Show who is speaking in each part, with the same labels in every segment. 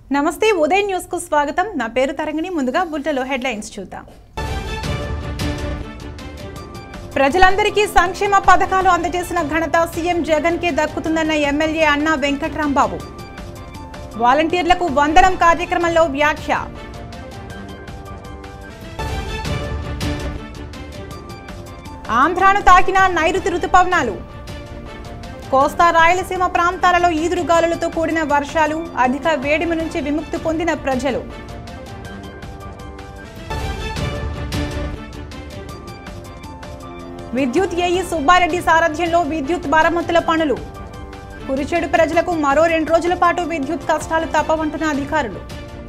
Speaker 1: నమస్తే ఉదయ్ న్యూస్ కు స్వాగతం నా పేరు తరంగిణి ముందుగా బుల్టలో హెడ్లైన్స్ చూద్దాం ప్రజలందరికీ సంక్షేమ పథకాలు అందజేసిన ఘనత సీఎం జగన్ కే దక్కుతుందన్న ఎమ్మెల్యే అన్నా వెంకట్రాంబాబు వాలంటీర్లకు వందనం కార్యక్రమంలో వ్యాఖ్య ఆంధ్రాను తాకిన నైరుతి రుతుపవనాలు కోస్తా రాయలసీమ ప్రాంతాలలో ఈదురుగాలులతో కూడిన వర్షాలు అధిక వేడిమి నుంచి విముక్తి పొందిన ప్రజలు విద్యుత్ ఏఈ సుబ్బారెడ్డి సారథ్యంలో విద్యుత్ మరమ్మతుల పనులు కురిచేడు ప్రజలకు మరో రెండు రోజుల పాటు విద్యుత్ కష్టాలు తప్పవంటున్న అధికారులు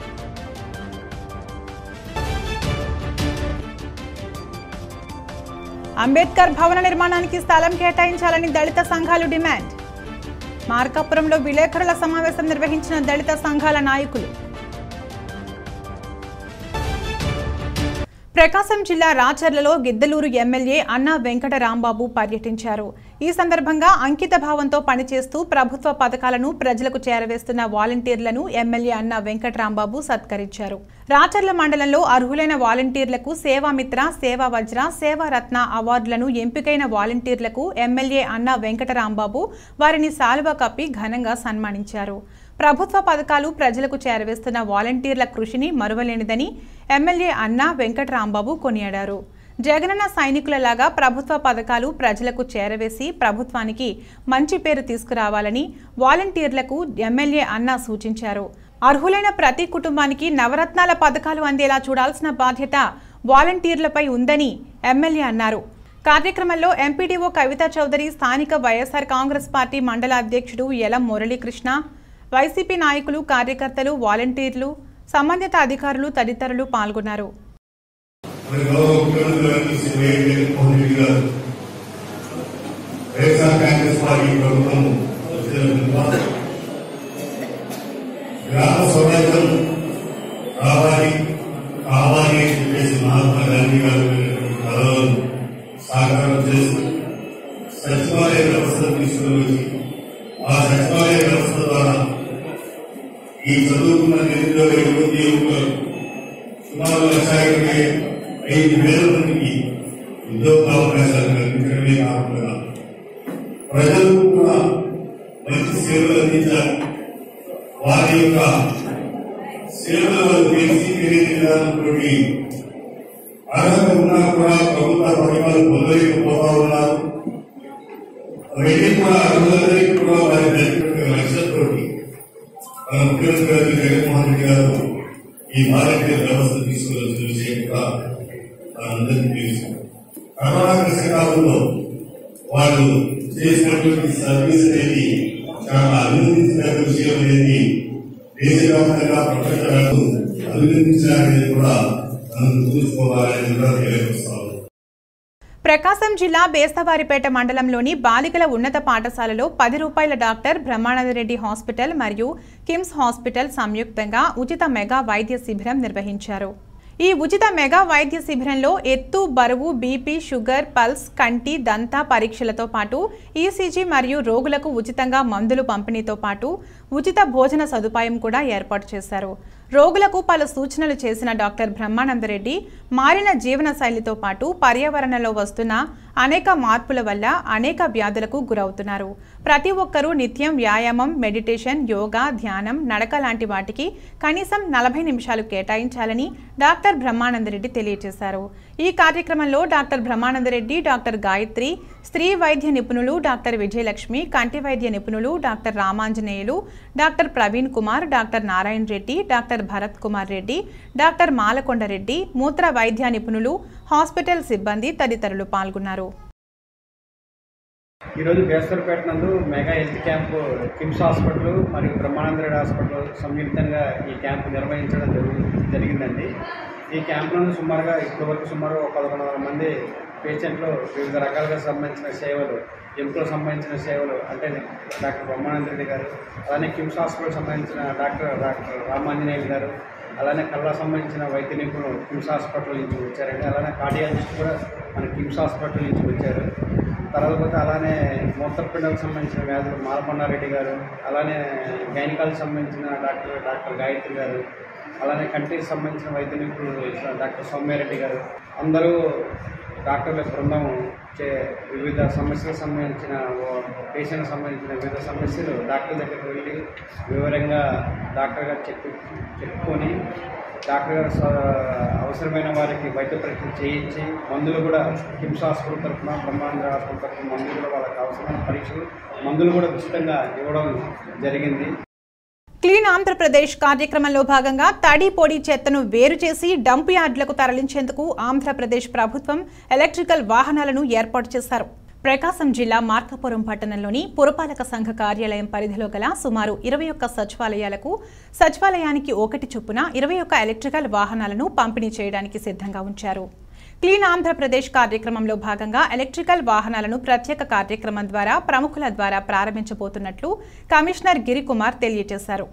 Speaker 1: అంబేద్కర్ భవన నిర్మాణానికి స్థలం కేటాయించాలని దళిత సంఘాలు డిమాండ్ మార్కాపురంలో విలేకరుల సమావేశం నిర్వహించిన దళిత సంఘాల నాయకులు ప్రకాశం జిల్లా రాచర్లలో గిద్దలూరు ఎమ్మెల్యే అన్నా వెంకట రాంబాబు పర్యటించారు ఈ సందర్భంగా అంకిత భావంతో పనిచేస్తూ ప్రభుత్వ పథకాలను ప్రజలకు చేరవేస్తున్న వాలంటీర్లను ఎమ్మెల్యే అన్నా వెంకట రాంబాబు సత్కరించారు రాచర్ల మండలంలో అర్హులైన వాలంటీర్లకు సేవామిత్ర సేవా వజ్ర సేవారత్న అవార్డులను ఎంపికైన వాలంటీర్లకు ఎమ్మెల్యే అన్నా వెంకట రాంబాబు వారిని సాలువా కప్పి ఘనంగా సన్మానించారు ప్రభుత్వ పథకాలు ప్రజలకు చేరవేస్తున్న వాలంటీర్ల కృషిని మరువలేనిదని ఎమ్మెల్యే అన్నా వెంకటరాంబాబు కొనియాడారు జగనన్న సైనికులలాగా ప్రభుత్వ పథకాలు ప్రజలకు చేరవేసి ప్రభుత్వానికి మంచి పేరు తీసుకురావాలని వాలంటీర్లకు ఎమ్మెల్యే అన్నా సూచించారు అర్హులైన ప్రతి కుటుంబానికి నవరత్నాల పథకాలు అందేలా చూడాల్సిన బాధ్యత వాలంటీర్లపై ఉందని ఎమ్మెల్యే అన్నారు కార్యక్రమంలో ఎంపీడీఓ కవిత చౌదరి స్థానిక వైఎస్ఆర్ కాంగ్రెస్ పార్టీ మండల అధ్యక్షుడు ఎలం మురళీకృష్ణ వైసీపీ నాయకులు కార్యకర్తలు వాలంటీర్లు సంబంధిత అధికారులు తదితరులు పాల్గొన్నారు
Speaker 2: మరి గౌరవ ముఖ్యమంత్రి గారికి శ్రీ వైఎస్ జగన్మోహన్ రెడ్డి గారు వైఎస్ఆర్ కాంగ్రెస్ పార్టీ ప్రభుత్వం వచ్చిన పిలుపు గ్రామ స్వరాజ్యం రావాలి కావాలి అని చెప్పేసి మహాత్మా గాంధీ గారు పెట్టినటువంటి కళలను సాకారం చేస్తూ సచివాలయ వ్యవస్థను తీసుకుని వచ్చి ఆ సచివాలయ వ్యవస్థ ద్వారా ఈ చదువుకున్న నిరుద్యోగ యువతి యువకులకు సుమారు లక్ష ఇరవై ఐదు వేల మందికి ఉద్యోగ అవకాశాలు కల్పించడమే కాకుండా ప్రజలకు కూడా మంచి సేవలు అందించాలి వారి యొక్క సేవలు తెలిసి తెలియజేయడంతో అర్హత ఉన్నా కూడా ప్రభుత్వ పథకాలు పొందలేకపోతా ఉన్నారు అవన్నీ కూడా అర్హులందరికీ కూడా వారి జరిగినటువంటి లక్ష్యంతో మన ముఖ్యమంత్రి గారు జగన్మోహన్ రెడ్డి గారు ఈ వాలంటీర్ వ్యవస్థ తీసుకువచ్చిన విషయం కూడా మనందరికీ తెలుసు కరోనా కష్టకాలంలో వాళ్ళు చేసినటువంటి సర్వీస్ అనేది చాలా అభినందించిన విషయం అనేది దేశవ్యాప్తంగా ప్రపంచాలకు అభినందించాలనేది కూడా మనం గుర్తుంచుకోవాలని కూడా తెలియజేస్తాము
Speaker 1: ప్రకాశం జిల్లా బేస్తవారిపేట మండలంలోని బాలికల ఉన్నత పాఠశాలలో పది రూపాయల డాక్టర్ బ్రహ్మానందరెడ్డి హాస్పిటల్ మరియు కిమ్స్ హాస్పిటల్ సంయుక్తంగా ఉచిత మెగా వైద్య శిబిరం నిర్వహించారు ఈ ఉచిత మెగా వైద్య శిబిరంలో ఎత్తు బరువు బీపీ షుగర్ పల్స్ కంటి దంత పరీక్షలతో పాటు ఈసీజీ మరియు రోగులకు ఉచితంగా మందులు పంపిణీతో పాటు ఉచిత భోజన సదుపాయం కూడా ఏర్పాటు చేశారు రోగులకు పలు సూచనలు చేసిన డాక్టర్ బ్రహ్మానందరెడ్డి మారిన జీవన శైలితో పాటు పర్యావరణంలో వస్తున్న అనేక మార్పుల వల్ల అనేక వ్యాధులకు గురవుతున్నారు ప్రతి ఒక్కరూ నిత్యం వ్యాయామం మెడిటేషన్ యోగా ధ్యానం నడక లాంటి వాటికి కనీసం నలభై నిమిషాలు కేటాయించాలని డాక్టర్ బ్రహ్మానందరెడ్డి తెలియజేశారు ఈ కార్యక్రమంలో డాక్టర్ బ్రహ్మానందరెడ్డి డాక్టర్ గాయత్రి స్త్రీ వైద్య నిపుణులు డాక్టర్ విజయలక్ష్మి కంటి వైద్య నిపుణులు doctor Ramanjaneyulu doctor Praveen Kumar doctor Narayana Reddy doctor Bharat Kumar Reddy doctor Malakonda Reddy మూత్ర వైద్య నిపుణులు హాస్పిటల్ సిబ్బంది తదితరులు పాల్గొన్నారు
Speaker 3: ఈరోజు బేస్తరపేట నందు mega health camp KIMS hospital మరియు బ్రహ్మానందరెడ్డి హాస్పిటల్ సంయుక్తంగా ఈ క్యాంపు నిర్వహించడం జరుగు జరిగిందండి ఈ క్యాంపులో సుమారుగా ఇప్పటివరకు సుమారు ఒక పదకొండు వందల మంది పేషెంట్లు వివిధ రకాలుగా సంబంధించిన సేవలు ఎముకలకు సంబంధించిన సేవలు అంటే డాక్టర్ బ్రహ్మానందరెడ్డి గారు అలానే కిమ్స్ హాస్పిటల్ సంబంధించిన డాక్టర్ డాక్టర్ రామాంజనేయులు గారు అలానే కళ్ళ సంబంధించిన వైద్య నిపుణులు కిమ్స్ హాస్పిటల్ నుంచి వచ్చారండి అలానే కార్డియాలజిస్ట్ కూడా మన కిమ్స్ హాస్పిటల్ నుంచి వచ్చారు తర్వాత పోతే అలానే మూత్రపిండానికి సంబంధించిన వ్యాధులు మాలకొండారెడ్డి గారు అలానే గైనికాలకు సంబంధించిన డాక్టర్ డాక్టర్ గాయత్రి గారు అలానే కంటికి సంబంధించిన వైద్య నిపుణులు డాక్టర్ సౌమ్యారెడ్డి గారు అందరూ డాక్టర్ల బృందం చే వివిధ సమస్యలకు సంబంధించిన పేషెంట్కి సంబంధించిన వివిధ సమస్యలు డాక్టర్ దగ్గరికి వెళ్ళి వివరంగా డాక్టర్ గారు చెప్పి చెప్పుకొని డాక్టర్ గారు స- అవసరమైన వారికి వైద్య పరీక్షలు చేయించి మందులు కూడా కిమ్స్ హాస్పిటల్ తరఫున బ్రహ్మాండ హాస్పిటల్ తరఫున మందులు కూడా వాళ్ళకి అవసరమైన పరీక్షలు మందులు కూడా ఉచితంగా ఇవ్వడం జరిగింది
Speaker 1: క్లీన్ ఆంధ్రప్రదేశ్ కార్యక్రమంలో భాగంగా తడి పొడి చెత్తను వేరు చేసి డంప్ యార్డులకు తరలించేందుకు ఆంధ్రప్రదేశ్ ప్రభుత్వం ఎలక్ట్రికల్ వాహనాలను ఏర్పాటు చేశారు ప్రకాశం జిల్లా మార్కాపురం పట్టణంలోని పురపాలక సంఘ కార్యాలయం పరిధిలో గల సుమారు ఇరవై ఒక్క సచివాలయాలకు సచివాలయానికి ఒకటి చొప్పున ఇరవై ఒక్క ఎలక్ట్రికల్ వాహనాలను పంపిణీ చేయడానికి సిద్ధంగా ఉంచారు క్లీన్ ఆంధ్రప్రదేశ్ కార్యక్రమంలో భాగంగా ఎలక్ట్రికల్ వాహనాలను ప్రత్యేక కార్యక్రమం ద్వారా ప్రముఖుల ద్వారా ప్రారంభించబోతున్నట్లు కమిషనర్ గిరికుమార్ తెలియజేశారు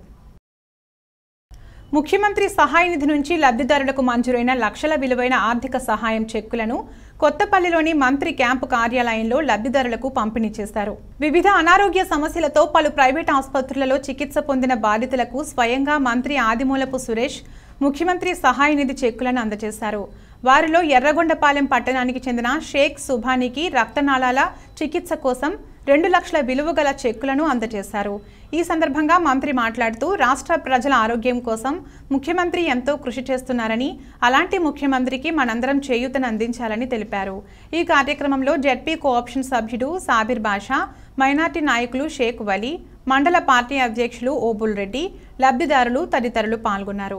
Speaker 1: ముఖ్యమంత్రి సహాయ నిధి నుంచి లబ్ధిదారులకు మంజూరైన లక్షల విలువైన ఆర్థిక సహాయం చెక్కులను కొత్తపల్లిలోని మంత్రి క్యాంపు కార్యాలయంలో లబ్ధిదారులకు పంపిణీ చేశారు వివిధ అనారోగ్య సమస్యలతో పలు ప్రైవేట్ ఆసుపత్రులలో చికిత్స పొందిన బాధితులకు స్వయంగా మంత్రి ఆదిమూలపు సురేష్ ముఖ్యమంత్రి సహాయ నిధి చెక్కులను అందజేశారు వారిలో ఎర్రగొండపాలెం పట్టణానికి చెందిన షేక్ సుభానికి రక్తనాళాల చికిత్స కోసం రెండు లక్షల విలువ గల చెక్కులను అందజేశారు ఈ సందర్భంగా మంత్రి మాట్లాడుతూ రాష్ట్ర ప్రజల ఆరోగ్యం కోసం ముఖ్యమంత్రి ఎంతో కృషి చేస్తున్నారని అలాంటి ముఖ్యమంత్రికి మనందరం చేయూతను అందించాలని తెలిపారు ఈ కార్యక్రమంలో జెడ్పీ కోఆప్షన్ సభ్యుడు సాబిర్ బాషా మైనార్టీ నాయకులు షేక్ వలీ మండల పార్టీ అధ్యక్షులు ఓబుల్ రెడ్డి లబ్ధిదారులు తదితరులు పాల్గొన్నారు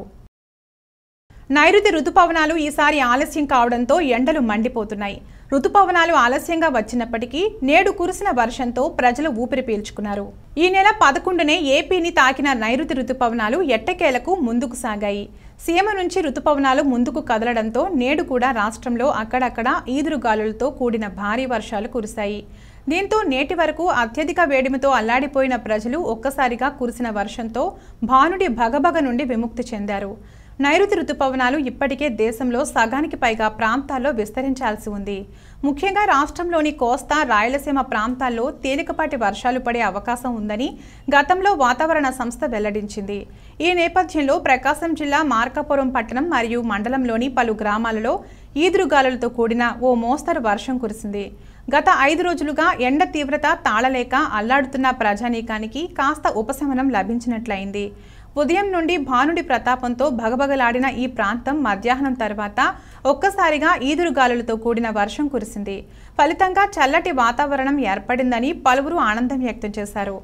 Speaker 1: నైరుతి రుతుపవనాలు ఈసారి ఆలస్యం కావడంతో ఎండలు మండిపోతున్నాయి రుతుపవనాలు ఆలస్యంగా వచ్చినప్పటికీ నేడు కురిసిన వర్షంతో ప్రజలు ఊపిరి పీల్చుకున్నారు ఈ నెల పదకొండునే ఏపీని తాకిన నైరుతి రుతుపవనాలు ఎట్టకేలకు ముందుకు సాగాయి సీమ నుంచి రుతుపవనాలు ముందుకు కదలడంతో నేడు కూడా రాష్ట్రంలో అక్కడక్కడ ఈదురుగాలులతో కూడిన భారీ వర్షాలు కురిశాయి దీంతో నేటి వరకు అత్యధిక వేడిమితో అల్లాడిపోయిన ప్రజలు ఒక్కసారిగా కురిసిన వర్షంతో భానుడి భగభగ నుండి విముక్తి చెందారు నైరుతి రుతుపవనాలు ఇప్పటికే దేశంలో సగానికి పైగా ప్రాంతాల్లో విస్తరించాల్సి ఉంది ముఖ్యంగా రాష్ట్రంలోని కోస్తా రాయలసీమ ప్రాంతాల్లో తేలికపాటి వర్షాలు పడే అవకాశం ఉందని గతంలో వాతావరణ సంస్థ వెల్లడించింది ఈ నేపథ్యంలో ప్రకాశం జిల్లా మార్కాపురం పట్టణం మరియు మండలంలోని పలు గ్రామాలలో ఈదురుగాలులతో కూడిన ఓ మోస్తరు వర్షం కురిసింది గత ఐదు రోజులుగా ఎండ తీవ్రత తాళలేక అల్లాడుతున్న ప్రజానీకానికి కాస్త ఉపశమనం లభించినట్లయింది ఉదయం నుండి భానుడి ప్రతాపంతో భగభగలాడిన ఈ ప్రాంతం మధ్యాహ్నం తర్వాత ఒక్కసారిగా ఈదురుగాలులతో కూడిన వర్షం కురిసింది ఫలితంగా చల్లటి వాతావరణం ఏర్పడిందని పలువురు ఆనందం వ్యక్తం చేశారు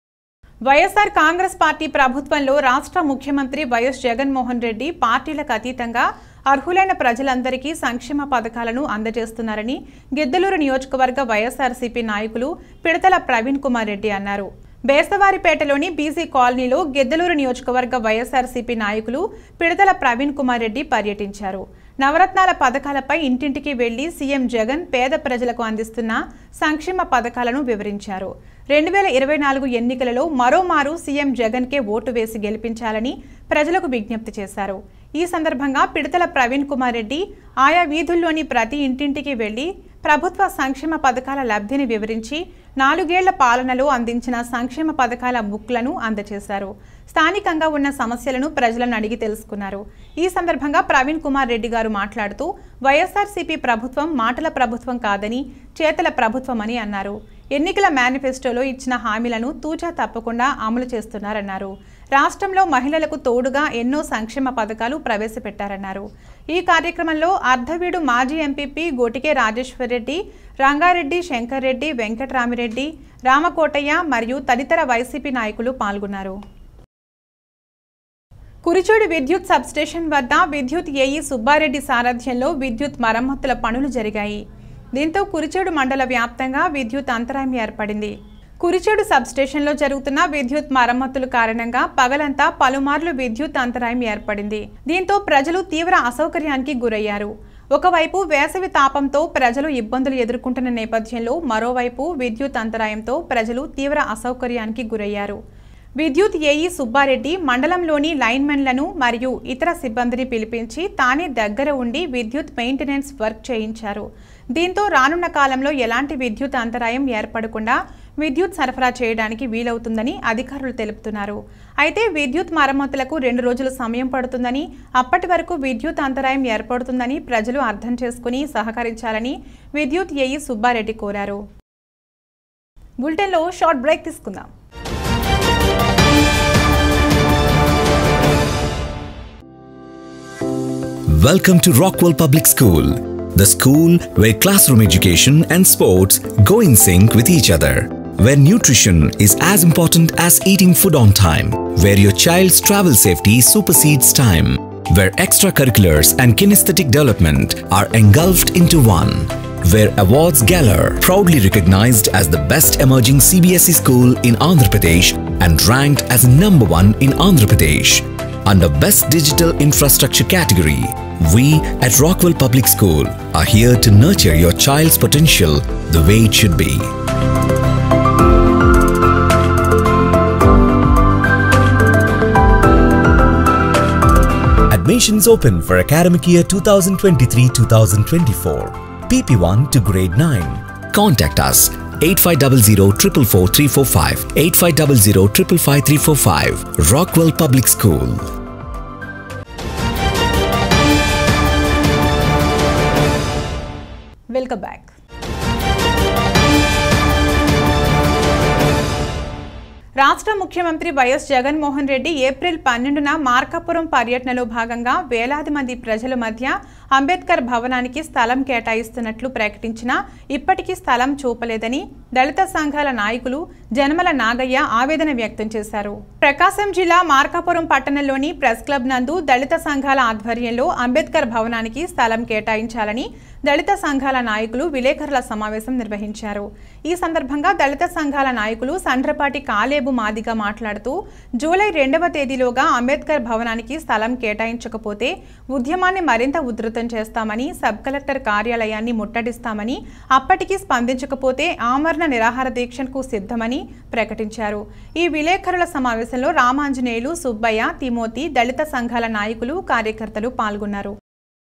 Speaker 1: వైఎస్ఆర్ కాంగ్రెస్ పార్టీ ప్రభుత్వంలో రాష్ట్ర ముఖ్యమంత్రి వైఎస్ జగన్మోహన్ రెడ్డి పార్టీలకు అతీతంగా అర్హులైన ప్రజలందరికీ సంక్షేమ పథకాలను అందజేస్తున్నారని గిద్దలూరు నియోజకవర్గ వైఎస్ఆర్సీపీ నాయకులు పిడతల ప్రవీణ్ కుమార్ రెడ్డి అన్నారు బేస్తవారిపేటలోని బీసీ కాలనీలో గిద్దలూరు నియోజకవర్గ వైఎస్ఆర్సీపీ నాయకులు పిడతల ప్రవీణ్ కుమార్ రెడ్డి పర్యటించారు నవరత్నాల పథకాలపై ఇంటింటికి వెళ్లి సీఎం జగన్ పేద ప్రజలకు అందిస్తున్న సంక్షేమ పథకాలను వివరించారు రెండు వేల ఇరవై నాలుగు ఎన్నికలలో మరోమారు సీఎం జగన్కే ఓటు వేసి గెలిపించాలని ప్రజలకు విజ్ఞప్తి చేశారు ఈ సందర్భంగా పిడతల ప్రవీణ్ కుమార్ రెడ్డి ఆయా వీధుల్లోని ప్రతి ఇంటింటికి వెళ్లి ప్రభుత్వ సంక్షేమ పథకాల లబ్ధిని వివరించి నాలుగేళ్ల పాలనలో అందించిన సంక్షేమ పథకాల బుక్లను అందజేశారు స్థానికంగా ఉన్న సమస్యలను ప్రజలను అడిగి తెలుసుకున్నారు ఈ సందర్భంగా ప్రవీణ్ కుమార్ రెడ్డి గారు మాట్లాడుతూ వైఎస్ఆర్సీపీ ప్రభుత్వం మాటల ప్రభుత్వం కాదని చేతల ప్రభుత్వం అని అన్నారు ఎన్నికల మేనిఫెస్టోలో ఇచ్చిన హామీలను తూచా తప్పకుండా అమలు చేస్తున్నారన్నారు రాష్ట్రంలో మహిళలకు తోడుగా ఎన్నో సంక్షేమ పథకాలు ప్రవేశపెట్టారన్నారు ఈ కార్యక్రమంలో అర్ధవీడు మాజీ ఎంపీపీ గోటికే రాజేశ్వర్ రెడ్డి రంగారెడ్డి శంకర్ రెడ్డి వెంకట్రామిరెడ్డి రామకోటయ్య మరియు తదితర వైసీపీ నాయకులు పాల్గొన్నారు కురిచోడు విద్యుత్ సబ్స్టేషన్ వద్ద విద్యుత్ ఏఈ సుబ్బారెడ్డి సారథ్యంలో విద్యుత్ మరమ్మతుల పనులు జరిగాయి దీంతో కురిచేడు మండల వ్యాప్తంగా విద్యుత్ అంతరాయం ఏర్పడింది కురిచేడు సబ్స్టేషన్లో జరుగుతున్న విద్యుత్ మరమ్మతుల కారణంగా పగలంతా పలుమార్లు విద్యుత్ అంతరాయం ఏర్పడింది దీంతో ప్రజలు తీవ్ర అసౌకర్యానికి గురయ్యారు ఒకవైపు వేసవి తాపంతో ప్రజలు ఇబ్బందులు ఎదుర్కొంటున్న నేపథ్యంలో మరోవైపు విద్యుత్ అంతరాయంతో ప్రజలు తీవ్ర అసౌకర్యానికి గురయ్యారు విద్యుత్ ఏఈ సుబ్బారెడ్డి మండలంలోని లైన్మెన్లను మరియు ఇతర సిబ్బందిని పిలిపించి తానే దగ్గర ఉండి విద్యుత్ మెయింటెనెన్స్ వర్క్ చేయించారు దీంతో రానున్న కాలంలో ఎలాంటి విద్యుత్ అంతరాయం ఏర్పడకుండా విద్యుత్ సరఫరా చేయడానికి వీలవుతుందని అధికారులు తెలుపుతున్నారు అయితే విద్యుత్ మరమ్మతులకు రెండు రోజులు సమయం పడుతుందని అప్పటి వరకు విద్యుత్ అంతరాయం ఏర్పడుతుందని ప్రజలు అర్థం చేసుకుని సహకరించాలని విద్యుత్ ఏఈ సుబ్బారెడ్డి కోరారు బులెటిన్లో షార్ట్ బ్రేక్ తీసుకుందాం
Speaker 4: Welcome to Rockwell Public School, the school where classroom education and sports go in sync with each other, where nutrition is as important as eating food on time, where your child's travel safety supersedes time, where extracurriculars and kinesthetic development are engulfed into one, where Awards Gala proudly recognized as the best emerging CBSE school in Andhra Pradesh and ranked as number one in Andhra Pradesh. Under Best Digital Infrastructure category, we at Rockwell Public School are here to nurture your child's potential the way it should be. Admissions open for academic year 2023-2024. PP1 to grade 9. Contact us 8500 44345 8500 555 Rockwell Public School.
Speaker 1: Welcome back రాష్ట్ర ముఖ్యమంత్రి YS Jaganmohan Reddy April పన్నెండున మార్కాపురం పర్యటనలో భాగంగా వేలాది మంది ప్రజల మధ్య అంబేద్కర్ భవనానికి స్థలం కేటాయిస్తున్నట్లు ప్రకటించినా ఇప్పటికీ స్థలం చూపలేదని దళిత సంఘాల నాయకులు జనమల నాగయ్య ఆవేదన వ్యక్తం చేశారు ప్రకాశం జిల్లా మార్కాపురం పట్టణంలోని ప్రెస్ క్లబ్ నందు దళిత సంఘాల ఆధ్వర్యంలో అంబేద్కర్ భవనానికి స్థలం కేటాయించాలని దళిత సంఘాల నాయకులు విలేకరుల సమావేశం నిర్వహించారు ఈ సందర్భంగా దళిత సంఘాల నాయకులు సండ్రపాటి కాలేబు మాదిగా మాట్లాడుతూ జూలై రెండవ తేదీలోగా అంబేద్కర్ భవనానికి స్థలం కేటాయించకపోతే ఉద్యమాన్ని మరింత ఉధృతం చేస్తామని సబ్ కలెక్టర్ కార్యాలయాన్ని ముట్టడిస్తామని అప్పటికి స్పందించకపోతే ఆమరణ నిరాహార దీక్షకు సిద్ధమని ప్రకటించారు ఈ విలేకరుల సమావేశంలో రామాంజనేయులు సుబ్బయ్య తిమోతి దళిత సంఘాల నాయకులు కార్యకర్తలు పాల్గొన్నారు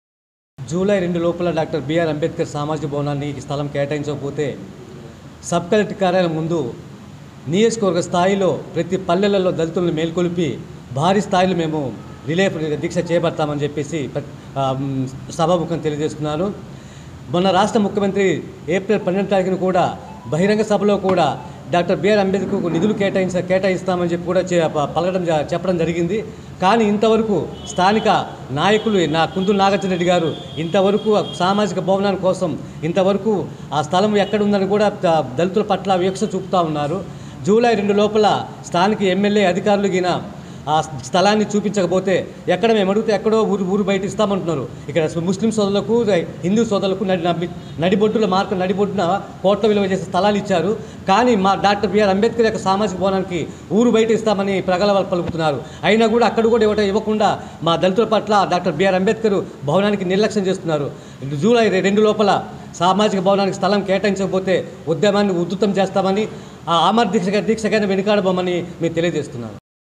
Speaker 5: జూలై రెండు లోపల డాక్టర్ బిఆర్ అంబేద్కర్ సామాజిక భవనాన్ని ఈ స్థలం కేటాయించకపోతే సబ్ కలెక్టర్ కార్యాలయం ముందు నియోజకవర్గ స్థాయిలో ప్రతి పల్లెలలో దళితులను మేల్కొలిపి భారీ స్థాయిలో మేము రిలే దీక్ష చేపడతామని చెప్పేసి ప్ర- ఆ, మ్, సభాముఖం తెలియజేస్తున్నాను మొన్న రాష్ట్ర ముఖ్యమంత్రి ఏప్రిల్ పన్నెండు తారీఖున కూడా బహిరంగ సభలో కూడా డాక్టర్ బిఆర్ అంబేద్కర్కు నిధులు కేటాయించ కేటాయిస్తామని చెప్పి కూడా చే- ప- పలకడం జ- చెప్పడం జరిగింది కానీ ఇంతవరకు స్థానిక నాయకులు నా కుందులు నాగార్జున రెడ్డి గారు ఇంతవరకు ఆ సామాజిక భవనాల కోసం ఇంతవరకు ఆ స్థలం ఎక్కడుందని కూడా ద- దళితుల పట్ల వివక్ష చూపుతూ ఉన్నారు జూలై రెండు లోపల స్థానిక ఎమ్మెల్యే అధికారులు గిన ఆ స్థలాన్ని చూపించకపోతే ఎక్కడ మేము అడిగితే ఎక్కడో ఊరు ఊరు బయట ఇస్తామంటున్నారు ఇక్కడ ముస్లిం సోదరులకు హిందూ సోదరులకు నడి నడి- నడిబొడ్డుల మార్క నడిబొడ్డున కోట్ల విలువ చేసే స్థలాలు ఇచ్చారు కానీ మా డాక్టర్ బిఆర్ అంబేద్కర్ యొక్క సామాజిక భవనానికి ఊరు బయట ఇస్తామని ప్రగలవాలు పలుకుతున్నారు అయినా కూడా అక్కడ కూడా ఇవ్వటం ఇవ్వకుండా మా దళితుల పట్ల డాక్టర్ బిఆర్ అంబేద్కర్ భవనానికి నిర్లక్ష్యం చేస్తున్నారు జూలై రెండు లోపల సామాజిక భవనానికి స్థలం కేటాయించకపోతే ఉద్యమాన్ని ఉధృతం చేస్తామని ఆ ఆమర్ దీక్ష దీక్షకైనా వెనుకాడబోమని మేము తెలియజేస్తున్నాను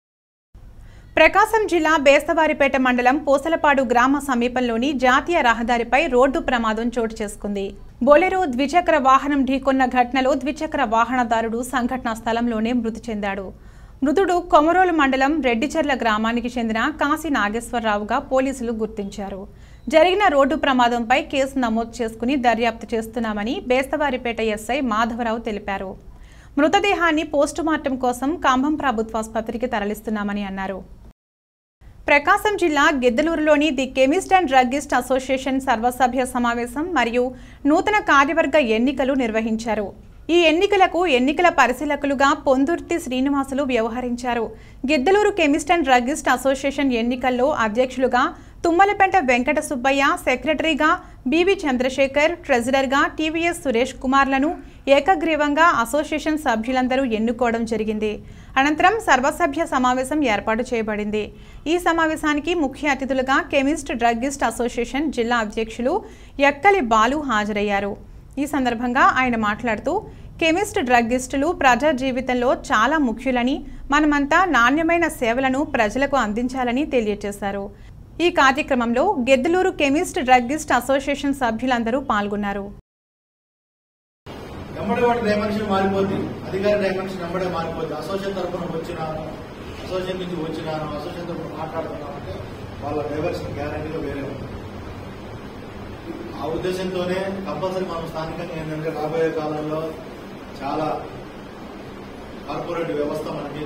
Speaker 1: ప్రకాశం జిల్లా బేస్తవారిపేట మండలం పూసలపాడు గ్రామ సమీపంలోని జాతీయ రహదారిపై రోడ్డు ప్రమాదం చోటు చేసుకుంది బొలెరో ద్విచక్ర వాహనం ఢీకొన్న ఘటనలో ద్విచక్ర వాహనదారుడు సంఘటనా స్థలంలోనే మృతి చెందాడు మృతుడు కొమరోలు మండలం రెడ్డిచెర్ల గ్రామానికి చెందిన కాశీ నాగేశ్వరరావుగా పోలీసులు గుర్తించారు జరిగిన రోడ్డు ప్రమాదంపై కేసు నమోదు చేసుకుని దర్యాప్తు చేస్తున్నామని బేస్తవారిపేట ఎస్ఐ మాధవరావు తెలిపారు మృతదేహాన్ని పోస్టుమార్టం కోసం కంభం ప్రభుత్వాసుపత్రికి తరలిస్తున్నామని అన్నారు ప్రకాశం జిల్లా గిద్దలూరులోని the chemist and druggist association సర్వసభ్య సమావేశం మరియు నూతన కార్యవర్గ ఎన్నికలు నిర్వహించారు ఈ ఎన్నికలకు ఎన్నికల పరిశీలకులుగా పొందుర్తి శ్రీనివాసులు వ్యవహరించారు Giddalur chemist and druggist association ఎన్నికల్లో అధ్యక్షులుగా తుమ్మలపెంట వెంకట సుబ్బయ్య సెక్రటరీగా బివి చంద్రశేఖర్ ట్రెజరర్గా టీవీఎస్ సురేష్ కుమార్లను ఏకగ్రీవంగా అసోసియేషన్ సభ్యులందరూ ఎన్నుకోవడం జరిగింది అనంతరం సర్వసభ్య సమావేశం ఏర్పాటు చేయబడింది ఈ సమావేశానికి ముఖ్య అతిథులుగా కెమిస్ట్ డ్రగ్గిస్ట్ అసోసియేషన్ జిల్లా అధ్యక్షులు ఎక్కలి బాలు హాజరయ్యారు ఈ సందర్భంగా ఆయన మాట్లాడుతూ కెమిస్ట్ డ్రగ్గిస్టులు ప్రజా జీవితంలో చాలా ముఖ్యులని మనమంతా నాణ్యమైన సేవలను ప్రజలకు అందించాలని తెలియజేశారు ఈ కార్యక్రమంలో గెద్దలూరు కెమిస్ట్ డ్రగ్గిస్ట్ అసోసియేషన్ సభ్యులందరూ పాల్గొన్నారు
Speaker 6: వెంబడి వాడి డైమెన్షన్ మారిపోద్ది అధికారి డైమెన్షన్ వెంబడే మారిపోద్ది అసోసియేషన్ తరఫున వచ్చినాను అసోసియేషన్ నుంచి వచ్చినాను అసోసియేషన్ తరఫున మాట్లాడుతున్నాను అంటే వాళ్ళ డైవర్షన్ గ్యారంటీగా వేరే ఉంది ఆ ఉద్దేశంతోనే కంపల్సరీ మనం స్థానికంగా ఏంటంటే రాబోయే కాలంలో చాలా కార్పొరేట్ వ్యవస్థ మన మీద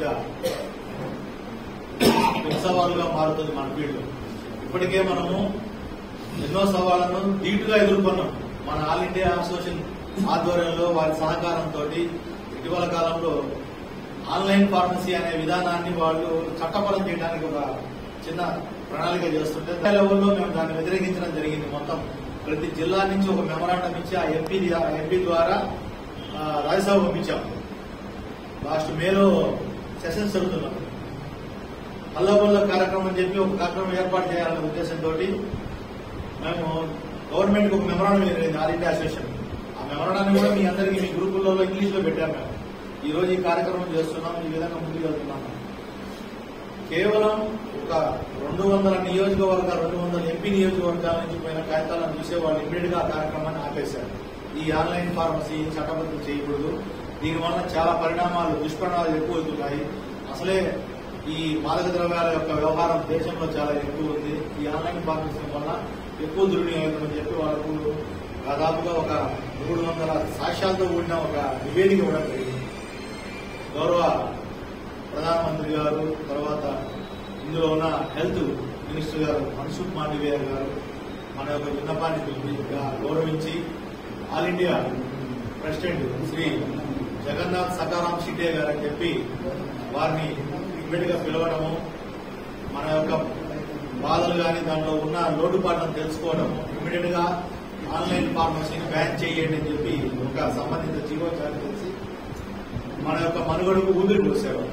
Speaker 6: పెద్ద సవాలుగా మారుతుంది మన ఫీల్డ్ ఇప్పటికే మనము ఎన్నో సవాళ్లను ధీటుగా ఎదుర్కొన్నాం మన ఆల్ ఇండియా అసోసియేషన్ ఆధ్వర్యంలో వారి సహకారంతో ఇటీవల కాలంలో ఆన్లైన్ ఫార్మసీ అనే విధానాన్ని వాళ్ళు చట్టపరం చేయడానికి ఒక చిన్న ప్రణాళిక చేస్తుంటే ఆ లెవెల్లో మేము దాన్ని వ్యతిరేకించడం జరిగింది మొత్తం ప్రతి జిల్లా నుంచి ఒక మెమరాండం ఇచ్చి ఆ ఎంపీ ఎంపీ ద్వారా ఆ, రాజ్యసభ పంపించాం లాస్ట్ మేలో సెషన్స్ జరుగుతున్నాం అల్లబల్ల కార్యక్రమం అని చెప్పి ఒక కార్యక్రమం ఏర్పాటు చేయాలనే ఉద్దేశంతో మేము గవర్నమెంట్ ఒక మెమరాండం జరిగింది ఆల్ ఇండియా అసోసియేషన్ ఆ మెమరాండాన్ని కూడా మీ అందరికీ మీ గ్రూపుల్లో ఇంగ్లీష్ లో పెట్టాము మేము ఈ రోజు ఈ కార్యక్రమం చేస్తున్నాం ఈ విధంగా ముందుకు వెళ్తున్నాం కేవలం ఒక రెండు వందల నియోజకవర్గాలు రెండు వందల ఎంపీ నియోజకవర్గాల నుంచి పోయిన కాగితాలను చూసే వాళ్ళు ఇమ్మీడియట్ గా ఆ కార్యక్రమాన్ని ఆపేశారు ఈ ఆన్లైన్ ఫార్మసీ చట్టబద్ధం చేయకూడదు దీనివల్ల చాలా పరిణామాలు దుష్పరిణామాలు ఎక్కువ అవుతున్నాయి అసలే ఈ మాదక ద్రవ్యాల యొక్క వ్యవహారం దేశంలో చాలా ఎక్కువ ఉంది ఈ ఆన్లైన్ ఫార్మసీ వల్ల ఎక్కువ దుర్వినియోగం అని చెప్పి వాళ్ళకు దాదాపుగా ఒక మూడు వందల సాక్ష్యాలతో కూడిన ఒక నివేదిక ఇవ్వడం జరిగింది గౌరవ ప్రధానమంత్రి గారు తర్వాత ఇందులో ఉన్న హెల్త్ మినిస్టర్ గారు మన్సుఖ్ మాండవీయ గారు మన యొక్క విన్నపాన్ని పిలిపి- గౌరవించి all India president Shri Jagannath Sakharam Shinde garu అని చెప్పి వారిని ఇమ్మీడియట్ గా పిలవడము మన యొక్క బాధలు కానీ దాంట్లో ఉన్న లోటుపాట్లను తెలుసుకోవడం ఇమ్మీడియట్ గా ఆన్లైన్ ఫార్మసీని బ్యాన్ చేయండి అని చెప్పి ఒక సంబంధిత జీవో జారీ చేసి మన యొక్క మనుగడకు ఊపిరి పోసేవారు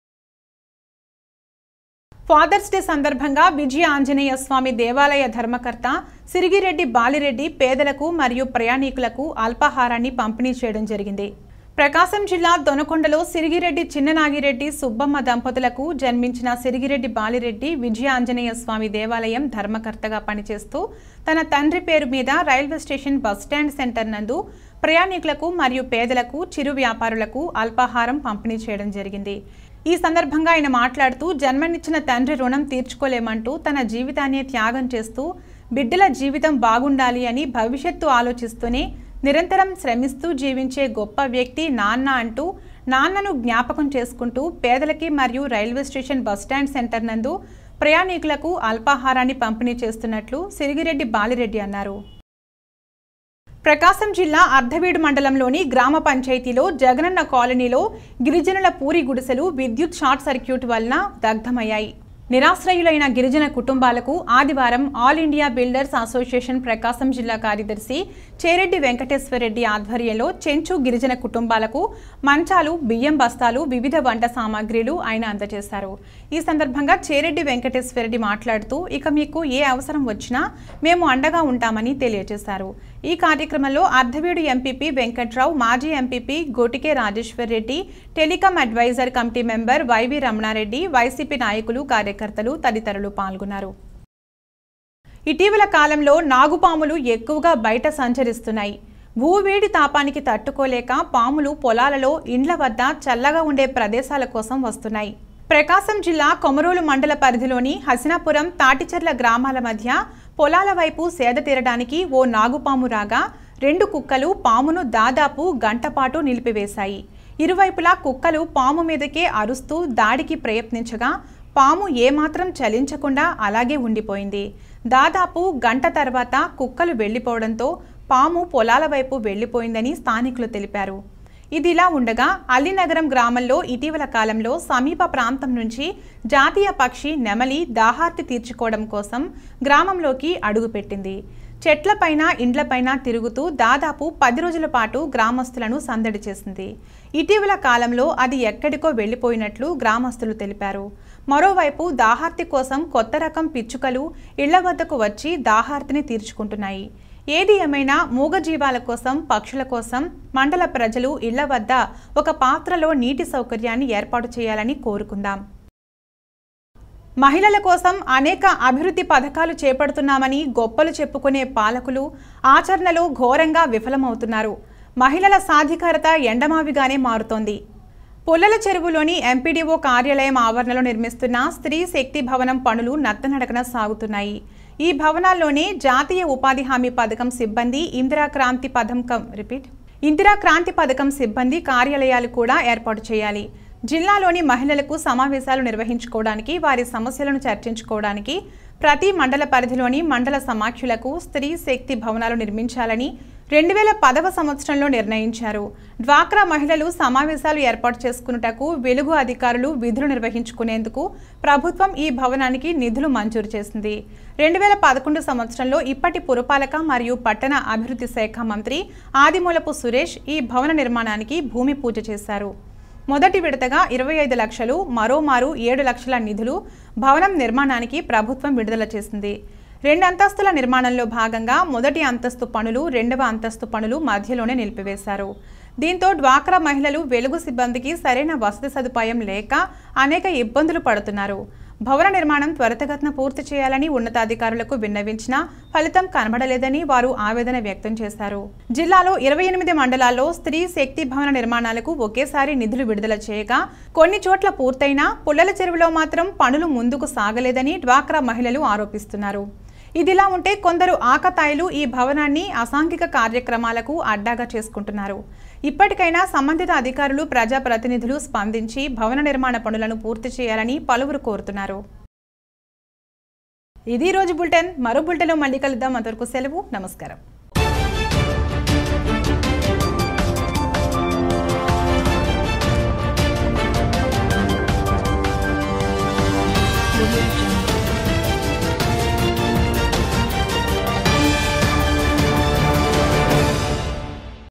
Speaker 1: ఫాదర్స్ డే సందర్భంగా విజయ ఆంజనేయ స్వామి దేవాలయ ధర్మకర్త సిరిగిరెడ్డి బాలిరెడ్డి పేదలకు మరియు ప్రయాణికులకు అల్పాహారాన్ని పంపిణీ చేయడం జరిగింది ప్రకాశం జిల్లా దొనకొండలో సిరిగిరెడ్డి చిన్ననాగిరెడ్డి సుబ్బమ్మ దంపతులకు జన్మించిన సిరిగిరెడ్డి బాలిరెడ్డి విజయ ఆంజనేయ స్వామి దేవాలయం ధర్మకర్తగా పనిచేస్తూ తన తండ్రి పేరు మీద రైల్వే స్టేషన్ బస్టాండ్ సెంటర్ నందు ప్రయాణికులకు మరియు పేదలకు చిరు వ్యాపారులకు అల్పాహారం పంపిణీ చేయడం జరిగింది ఈ సందర్భంగా ఆయన మాట్లాడుతూ జన్మనిచ్చిన తండ్రి రుణం తీర్చుకోలేమంటూ తన జీవితాన్ని త్యాగం చేస్తూ బిడ్డల జీవితం బాగుండాలి అని భవిష్యత్తు ఆలోచిస్తూనే నిరంతరం శ్రమిస్తూ జీవించే గొప్ప వ్యక్తి నాన్న అంటూ నాన్నను జ్ఞాపకం చేసుకుంటూ పేదలకి మరియు రైల్వే స్టేషన్ బస్టాండ్ సెంటర్ నందు ప్రయాణికులకు అల్పాహారాన్ని పంపిణీ చేస్తున్నట్లు సిరిగిరెడ్డి బాలిరెడ్డి అన్నారు ప్రకాశం జిల్లా అర్ధవీడు మండలంలోని గ్రామ పంచాయతీలో జగనన్న కాలనీలో గిరిజనుల పూరి గుడిసెలు విద్యుత్ షార్ట్ సర్క్యూట్ వలన దగ్ధమయ్యాయి నిరాశ్రయులైన గిరిజన కుటుంబాలకు ఆదివారం all India builders association Prakasam జిల్లా కార్యదర్శి చేరెడ్డి వెంకటేశ్వరరెడ్డి ఆధ్వర్యంలో చెంచు గిరిజన కుటుంబాలకు మంచాలు బియ్యం బస్తాలు వివిధ వంట సామాగ్రిలు ఆయన అందజేశారు ఈ సందర్భంగా చేరెడ్డి వెంకటేశ్వరరెడ్డి మాట్లాడుతూ ఇక మీకు ఏ అవసరం వచ్చినా మేము అండగా ఉంటామని తెలియజేశారు ఈ కార్యక్రమంలో అర్ధవీడు ఎంపీపీ వెంకట్రావు మాజీ MPP Gotike Rajeshwar Reddy telecom advisor committee member YV Ramanareddy YCP నాయకులు కార్యకర్తలు తదితరులు పాల్గొన్నారు ఇటీవల కాలంలో నాగుపాములు ఎక్కువగా బయట సంచరిస్తున్నాయి భూవేడి తాపానికి తట్టుకోలేక పాములు పొలాలలో ఇండ్ల వద్ద చల్లగా ఉండే ప్రదేశాల కోసం వస్తున్నాయి ప్రకాశం జిల్లా కొమరోలు మండల పరిధిలోని హసినాపురం తాటిచెర్ల గ్రామాల మధ్య పొలాల వైపు సేద తీరడానికి ఓ నాగుపాము రాగా రెండు కుక్కలు పామును దాదాపు గంటపాటు నిలిపివేశాయి ఇరువైపులా కుక్కలు పాము మీదకే అరుస్తూ దాడికి ప్రయత్నించగా పాము ఏమాత్రం చలించకుండా అలాగే ఉండిపోయింది దాదాపు గంట తర్వాత కుక్కలు వెళ్లిపోవడంతో పాము పొలాల వైపు వెళ్లిపోయిందని స్థానికులు తెలిపారు ఇదిలా ఉండగా అల్లినగరం గ్రామంలో ఇటీవల కాలంలో సమీప ప్రాంతం నుంచి జాతీయ పక్షి నెమలి దాహార్తి తీర్చుకోవడం కోసం గ్రామంలోకి అడుగుపెట్టింది చెట్లపైన ఇండ్లపైన తిరుగుతూ దాదాపు పది రోజుల పాటు గ్రామస్తులను సందడి చేసింది ఇటీవల కాలంలో అది ఎక్కడికో వెళ్లిపోయినట్లు గ్రామస్తులు తెలిపారు మరోవైపు దాహార్తి కోసం కొత్త రకం పిచ్చుకలు ఇళ్ల వద్దకు వచ్చి దాహార్తిని తీర్చుకుంటున్నాయి ఏది ఏమైనా మూగజీవాల కోసం పక్షుల కోసం మండల ప్రజలు ఇళ్ల వద్ద ఒక పాత్రలో నీటి సౌకర్యాన్ని ఏర్పాటు చేయాలని కోరుకుందాం మహిళల కోసం అనేక అభివృద్ధి పథకాలు చేపడుతున్నామని గొప్పలు చెప్పుకునే పాలకులు ఆచరణలో ఘోరంగా విఫలమవుతున్నారు మహిళల సాధికారత ఎండమావిగానే మారుతోంది పుల్లల చెరువులోని ఎంపీడీఓ కార్యాలయం ఆవరణలో నిర్మిస్తున్న స్త్రీ శక్తి భవనం పనులు నత్తనడకన సాగుతున్నాయి ఈ భవనాల్లోనే జాతీయ ఉపాధి హామీ పథకం సిబ్బంది ఇందిరా క్రాంతి పథకం రిపీట్ ఇందిరా క్రాంతి పథకం సిబ్బంది కార్యాలయాలు కూడా ఏర్పాటు చేయాలి జిల్లాలోని మహిళలకు సమావేశాలు నిర్వహించుకోవడానికి వారి సమస్యలను చర్చించుకోవడానికి ప్రతి మండల పరిధిలోని మండల సమాఖ్యులకు స్త్రీ శక్తి భవనాలు నిర్మించాలని రెండు వేల పదవ సంవత్సరంలో నిర్ణయించారు డ్వాక్రా మహిళలు సమావేశాలు ఏర్పాటు చేసుకున్నటకు వెలుగు అధికారులు విధులు నిర్వహించుకునేందుకు ప్రభుత్వం ఈ భవనానికి నిధులు మంజూరు చేసింది రెండు వేల పదకొండు సంవత్సరంలో ఇప్పటి పురపాలక మరియు పట్టణ అభివృద్ధి శాఖ మంత్రి ఆదిమూలపు సురేష్ ఈ భవన నిర్మాణానికి భూమి పూజ చేశారు మొదటి విడతగా ఇరవై ఐదు లక్షలు మరోమారు ఏడు లక్షల నిధులు భవనం నిర్మాణానికి ప్రభుత్వం విడుదల చేసింది రెండు అంతస్తుల నిర్మాణంలో భాగంగా మొదటి అంతస్తు పనులు రెండవ అంతస్తు పనులు మధ్యలోనే నిలిపివేశారు దీంతో డ్వాక్రా మహిళలు వెలుగు సిబ్బందికి సరైన వసతి సదుపాయం లేక అనేక ఇబ్బందులు పడుతున్నారు భవన నిర్మాణం త్వరితగతిన పూర్తి చేయాలని ఉన్నతాధికారులకు విన్నవించినా ఫలితం కనబడలేదని వారు ఆవేదన వ్యక్తం చేశారు జిల్లాలో ఇరవై ఎనిమిది మండలాల్లో స్త్రీ శక్తి భవన నిర్మాణాలకు ఒకేసారి నిధులు విడుదల చేయగా కొన్ని చోట్ల పూర్తయినా పుల్లల చెరువులో మాత్రం పనులు ముందుకు సాగలేదని డ్వాక్రా మహిళలు ఆరోపిస్తున్నారు ఇదిలా ఉంటే కొందరు ఆకతాయిలు ఈ భవనాన్ని అసాంఘిక కార్యక్రమాలకు అడ్డాగా చేసుకుంటున్నారు ఇప్పటికైనా సంబంధిత అధికారులు ప్రజాప్రతినిధులు స్పందించి భవన నిర్మాణ పనులను పూర్తి చేయాలని పలువురు కోరుతున్నారు ఇది రోజు బులెటిన్ మరో బులెటిన్లో మళ్ళీ కలుద్దాం అంతవరకు సెలవు నమస్కారం
Speaker 7: Audio Jungle.